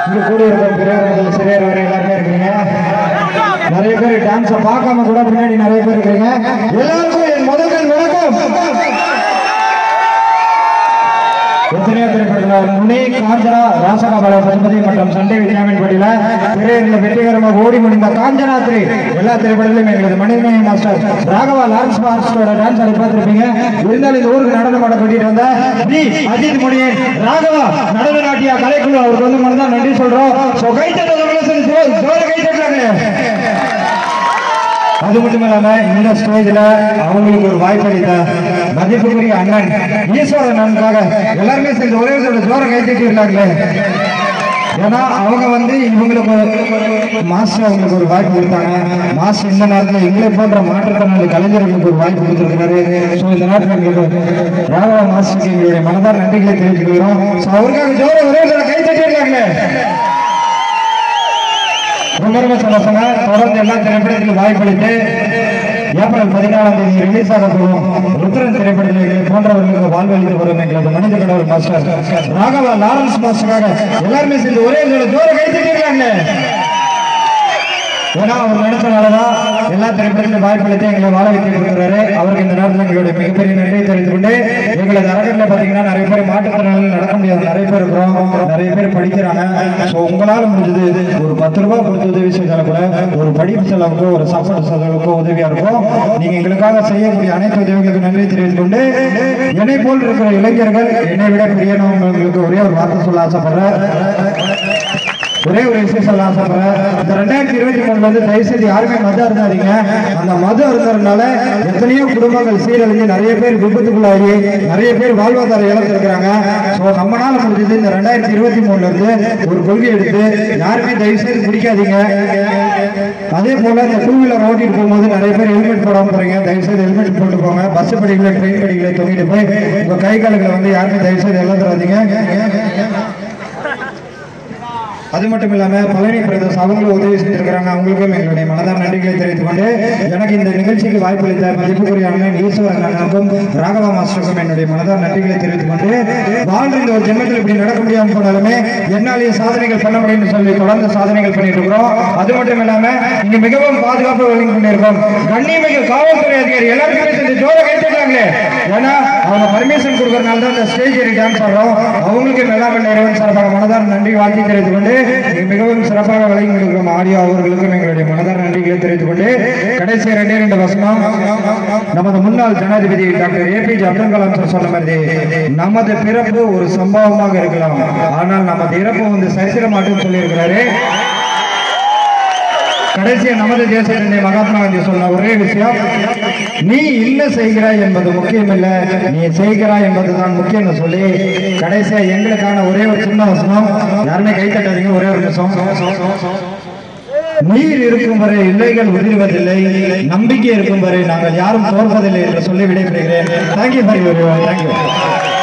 இங்க கூடி இருக்கிற பெரியவர்கள் சிறியர் வரை எல்லாருமே இருக்கிறீங்க நிறைய பேர் டான்ஸை பார்க்காம கூட பின்னாடி நிறைய பேர் இருக்கிறீங்க எல்லாருக்கும் என் முதல் வணக்கம் எத்தனையோ திரைப்படங்கள் முனி காஞ்சனா ராசகாபால பசுபதி மற்றும் சண்டை வித்யாமின் படியில திரையில வெற்றிகரமாக ஓடி முடிந்த காஞ்சனா திரை எல்லா திரைப்படத்திலும் எங்களது மணிமணி மாஸ்டர் ராகவா லாரன்ஸ் மாஸ்டரோட டான்ஸ் ஆடி பார்த்திருப்பீங்க இருந்தாலும் இந்த ஊருக்கு நடனம் ஆட கூட்டிட்டு வந்த பி அஜித் முனியன் ராகவா நடன நாட்டிய கலைக்குழு அவருக்கு வந்து மனதான் நன்றி சொல்றோம் ஸோ கைத்தட்டவங்களை ஜோர கைத்தட்டாங்களே அது மட்டும் இல்லாம இந்த ஸ்டேஜ்ல அவங்களுக்கு ஒரு வாய்ப்பு அளித்த மதிப்புக்குரிய அண்ணன் ஈஸ்வரன் அண்ணனுக்காக எல்லாருமே சேர்ந்து ஒரே ஒரு ஜோர கைத்தட்டி இருந்தாங்களே ஏன்னா அவங்க வந்து இவங்களுக்கு ஒரு மாஸ்டர் அவங்களுக்கு ஒரு வாய்ப்பு கொடுத்தாங்க மாஸ்டர் இந்த நேரத்தில் எங்களை போன்ற மாற்றுத்திறனாளி கலைஞர்களுக்கு ஒரு வாய்ப்பு கொடுத்துருக்கிறாரு ஸோ இந்த நேரத்தில் எங்களுக்கு ராகவா மாஸ்டருக்கு எங்களுடைய மனதார் நன்றிகளை தெரிவிச்சுக்கிறோம் ஸோ அவருக்காக ஜோர ஒரே ஒரு கைத்தட்டி இருக்காங்களே ரொம்ப ரொம்ப சந்தோஷங்க தொடர்ந்து எல்லா திரைப்படத்திலும் வாய்ப்பளித்து ஏப்ரல் பதினாலாம் தேதி ரிலீஸ் ஆக போகும் ருத்ரன் திரைப்படத்தில் போன்றவர்களுக்கு வாழ்வளித்து வரும் எங்களது மனித கடவுள் மாஸ்டர் ராகவா லாரன்ஸ் மாஸ்டராக எல்லாருமே சேர்ந்து ஒரே ஒரு ஜோர கைத்தட்டிருக்காங்க ஏன்னா அவர் நினைச்சனாலதான் எல்லா திரைப்படத்திலும் வாய்ப்பளித்து எங்களை வாழ வைத்து கொடுக்குறாரு அவருக்கு இந்த நேரத்தில் எங்களுடைய மிகப்பெரிய நன்றியை தெரிவித்துக் கொண்டு எங்களது அரங்கில் பார்த்தீங்கன்னா நிறைய பேர் மாற்றுத்திறனாளிகள் நடக்க முடியாது நிறைய பேர் இருக்கிறோம் நிறைய பேர் படிக்கிறாங்க ஸோ உங்களால் முடிஞ்சது ஒரு பத்து ரூபாய் கொடுத்து உதவி செய்தாலும் கூட ஒரு படிப்பு செலவுக்கோ ஒரு சாப்பாடு செலவுக்கோ உதவியா இருக்கும் நீங்க எங்களுக்காக செய்யக்கூடிய அனைத்து உதவிகளுக்கு நன்றி தெரிவித்துக் கொண்டு என்னை போல் இருக்கிற இளைஞர்கள் என்னை விட பெரியவங்களுக்கு ஒரே ஒரு வார்த்தை சொல்ல ஆசைப்படுறேன் ஒரே ஒரு விஷயம் சொல்ல ஆசைப்படுறேன் இந்த ரெண்டாயிரத்தி இருபத்தி மூணுல வந்து தயவு செய்து யாருமே மது அருந்தாதீங்க அந்த மது அருந்ததுனால எத்தனையோ குடும்பங்கள் சீரழிஞ்சு நிறைய பேர் விபத்துக்குள்ளாகி நிறைய பேர் வாழ்வாதாரம் இழந்திருக்கிறாங்க ஸோ நம்மளால முடிஞ்சது இந்த ரெண்டாயிரத்தி இருபத்தி மூணுல இருந்து ஒரு கொள்கை எடுத்து யாருமே தயவு செய்து குடிக்காதீங்க அதே போல இந்த டூ வீலர் ஓட்டிட்டு போகும்போது நிறைய பேர் ஹெல்மெட் போடாம போறீங்க தயவு செய்து ஹெல்மெட் போட்டு போங்க பஸ் படிக்கல ட்ரெயின் படிக்கல தொங்கிட்டு போய் உங்க கை கால்களை வந்து யாருமே தயவு செய்து இழந்துடாதீங்க அது மட்டும் இல்லாம பழனி பிரதேசம் அவங்களும் உதவி செஞ்சிருக்கிறாங்க அவங்களுக்கும் எங்களுடைய மனதார் நன்றிகளை தெரிவித்துக் கொண்டு எனக்கு இந்த நிகழ்ச்சிக்கு வாய்ப்பளித்த மதிப்புக்குரிய அண்ணன் ஈஸ்வரன் அண்ணனுக்கும் ராகவா மாஸ்டருக்கும் என்னுடைய மனதார் நன்றிகளை தெரிவித்துக் கொண்டு வாழ்ந்த இந்த ஒரு ஜென்மத்தில் இப்படி நடக்க முடியாம போனாலுமே என்னாலேயே சாதனைகள் பண்ண முடியும்னு சொல்லி தொடர்ந்து சாதனைகள் பண்ணிட்டு இருக்கிறோம் அது மட்டும் இல்லாம இங்க மிகவும் பாதுகாப்பு வழங்கி கொண்டிருக்கோம் கண்ணியமிகு காவல்துறை அதிகாரி எல்லாருக்குமே சேர்ந்து ஜோர கைத்தட்டாங்களே ஏன்னா அவங்க பர்மிஷன் கொடுக்கறதுனால தான் இந்த ஸ்டேஜ் ஏறி டான்ஸ் ஆடுறோம் அவங்களுக்கு மேலாண்மை இறைவன் சார்பாக மனதார் நன்றி வாழ்த்தி தெரிவித்துக் கொண்டு இங்கு மிகவும் சிறப்பாக வழங்கி கொடுக்கும் ஆடியோ அவர்களுக்கும் எங்களுடைய மனதார் நன்றிகளை தெரிவித்துக் கொண்டு கடைசி ரெண்டே ரெண்டு வசனம் நமது முன்னாள் ஜனாதிபதி doctor APJ Abdul Kalam sir சொன்ன மாதிரி நமது பிறப்பு ஒரு சம்பவமாக இருக்கலாம் ஆனால் நமது இறப்பு வந்து சரித்திரமாட்டும் சொல்லியிருக்கிறாரு கடைசியா நமது தேசத்தினை மகாத்மா காந்தி சொன்ன ஒரே விஷயம் நீ என்ன செய்கிறாய் என்பது முக்கியம் இல்ல நீ செய்கிறாய் என்பதுதான் முக்கியம் சொல்லி கடைசியா எங்களுக்கான ஒரே ஒரு சின்ன வசனம் யாருமே கை தட்டாதீங்க ஒரே ஒரு நிமிஷம் நீர் இருக்கும் வரை இல்லைகள் உதிர்வதில்லை நம்பிக்கை இருக்கும் வரை நாங்கள் யாரும் தோற்பதில்லை என்று சொல்லி விடைபெறுகிறேன் தேங்க்யூ ஃபார் யூ தேங்க்யூ